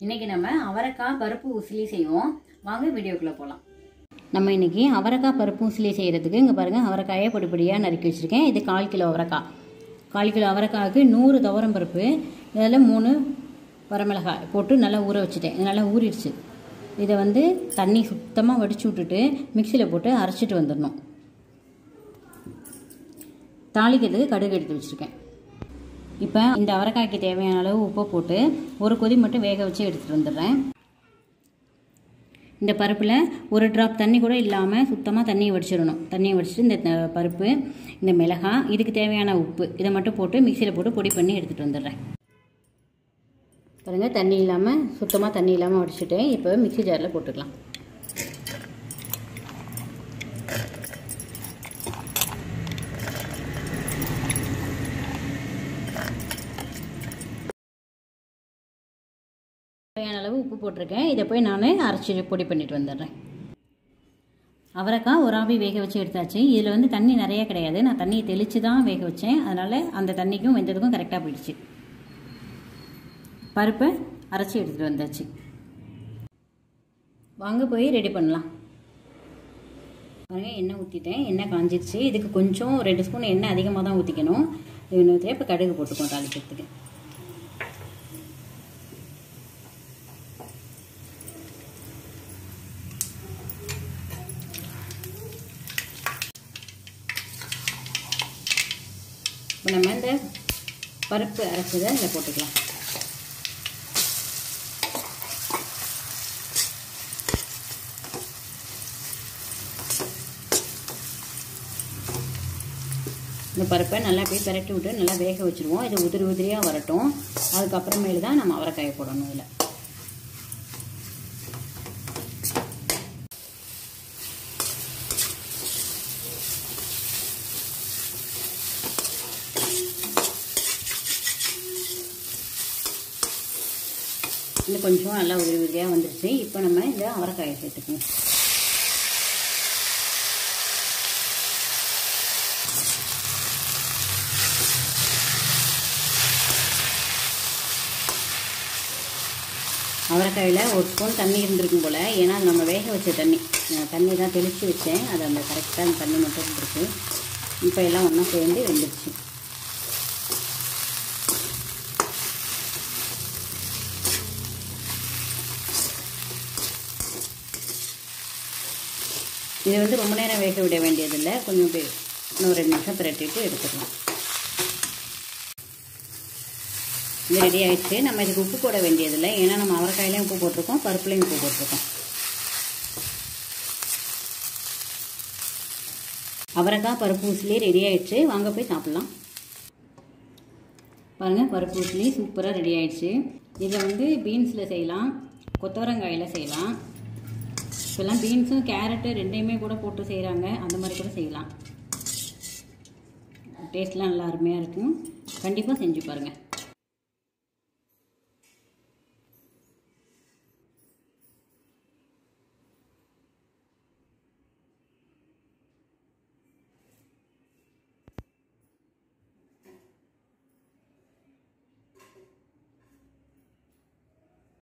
இன்னைக்கு நம்ம அவரைக்காய் பருப்பு உசிலி செய்வோம் வாங்க வீடியோக்குள்ளே போகலாம் நம்ம இன்னைக்கு அவரைக்காய் பருப்பு உசிலி செய்கிறதுக்கு இங்கே பாருங்கள் அவரைக்காயை பொடி பொடியாக நறுக்கி வச்சுருக்கேன் இது கால் கிலோ அவரைக்காய் கால் கிலோ அவரைக்காய்க்கு நூறு துவரம் பருப்பு இதில் மூணு வரமிளகாய் போட்டு நல்லா ஊற வச்சுட்டேன் இது நல்லா ஊறிடுச்சு இதை வந்து தண்ணி சுத்தமாக வடித்து விட்டுட்டு மிக்சியில் போட்டு அரைச்சிட்டு வந்துடணும் தாளிக்கிறதுக்கு கடுகு எடுத்து வச்சுருக்கேன் இப்போ இந்த அவரைக்காய்க்கு தேவையான அளவு உப்பை போட்டு ஒரு கொதி மட்டும் வேக வச்சு எடுத்துகிட்டு வந்துடுறேன் இந்த பருப்பில் ஒரு ட்ராப் தண்ணி கூட இல்லாமல் சுத்தமாக தண்ணியை வடிச்சிடணும் தண்ணியை வடிச்சிட்டு இந்த த- பருப்பு இந்த மிளகாய் இதுக்கு தேவையான உப்பு இதை மட்டும் போட்டு மிக்சியில் போட்டு பொடி பண்ணி எடுத்துகிட்டு வந்துடுறேன் பாருங்கள் தண்ணி இல்லாமல் சுத்தமாக தண்ணி இல்லாமல் வடிச்சிட்டு இப்போ மிக்ஸி ஜாரில் போட்டுக்கலாம் தேவையான அளவு உப்பு போட்டிருக்கேன் இதை போய் நான் அரைச்சி பொடி பண்ணிட்டு வந்துடுறேன் அவரைக்காய் ஒரு ஆவி வேக வச்சு எடுத்தாச்சு இதில் வந்து தண்ணி நிறைய கிடையாது நான் தண்ணியை தெளித்து தான் வேக வச்சேன் அதனால் அந்த தண்ணிக்கும் வெந்ததுக்கும் கரெக்டாக போயிடுச்சு பருப்பை அரைச்சி எடுத்துகிட்டு வந்தாச்சு வாங்க போய் ரெடி பண்ணலாம் பாருங்க எண்ணெய் ஊற்றிட்டேன் எண்ணெய் காஞ்சிருச்சு இதுக்கு கொஞ்சம் ரெண்டு ஸ்பூன் எண்ணெய் அதிகமாக தான் ஊற்றிக்கணும் எண்ணெய் ஊற்றி இப்போ கடுகு போட்டுக்கோம் தாளிக்கிறதுக்கு இப்போ நம்ம இந்த பருப்பு அரைச்சதை இதில் போட்டுக்கலாம் இந்த பருப்பை நல்லா போய் பிரட்டி விட்டு நல்லா வேக வச்சுருவோம் இது உதிரி உதிரியாக வரட்டும் அதுக்கப்புறமேலு தான் நம்ம அவரைக்காயை போடணும் இதில் இது கொஞ்சம் நல்லா உதிரி உதிரியாக வந்துருச்சு இப்போ நம்ம இந்த அவரைக்காயை சேர்த்துக்கணும் அவரைக்காயில் ஒரு ஸ்பூன் தண்ணி இருந்திருக்கும் போல் ஏன்னா அது நம்ம வேக வச்ச தண்ணி நான் தண்ணி தான் தெளித்து வச்சேன் அது அந்த கரெக்டாக அந்த தண்ணி மட்டும் இருந்திருக்கு இப்போ எல்லாம் ஒன்றா சேர்ந்து வெந்துருச்சு இதை வந்து ரொம்ப நேரம் வேக விட வேண்டியதில்லை கொஞ்சம் இப்படி இன்னும் ரெண்டு நிமிஷம் பிரட்டிட்டு எடுத்துக்கலாம் இது ரெடி ஆயிடுச்சு நம்ம இதுக்கு உப்பு போட வேண்டியதில்லை ஏன்னா நம்ம அவரைக்காயிலையும் உப்பு போட்டிருக்கோம் பருப்புலையும் உப்பு போட்டிருக்கோம் அவரைக்காய் பருப்பு ஊசிலே ரெடி ஆயிடுச்சு வாங்க போய் சாப்பிட்லாம் பாருங்கள் பருப்பு ஊசிலி சூப்பராக ரெடி ஆயிடுச்சு இதை வந்து பீன்ஸில் செய்யலாம் கொத்தவரங்காயில் செய்யலாம் இப்போல்லாம் பீன்ஸும் கேரட்டு ரெண்டையுமே கூட போட்டு செய்கிறாங்க அந்த மாதிரி கூட செய்யலாம் டேஸ்ட்லாம் நல்லா அருமையாக இருக்கும் கண்டிப்பாக செஞ்சு பாருங்கள்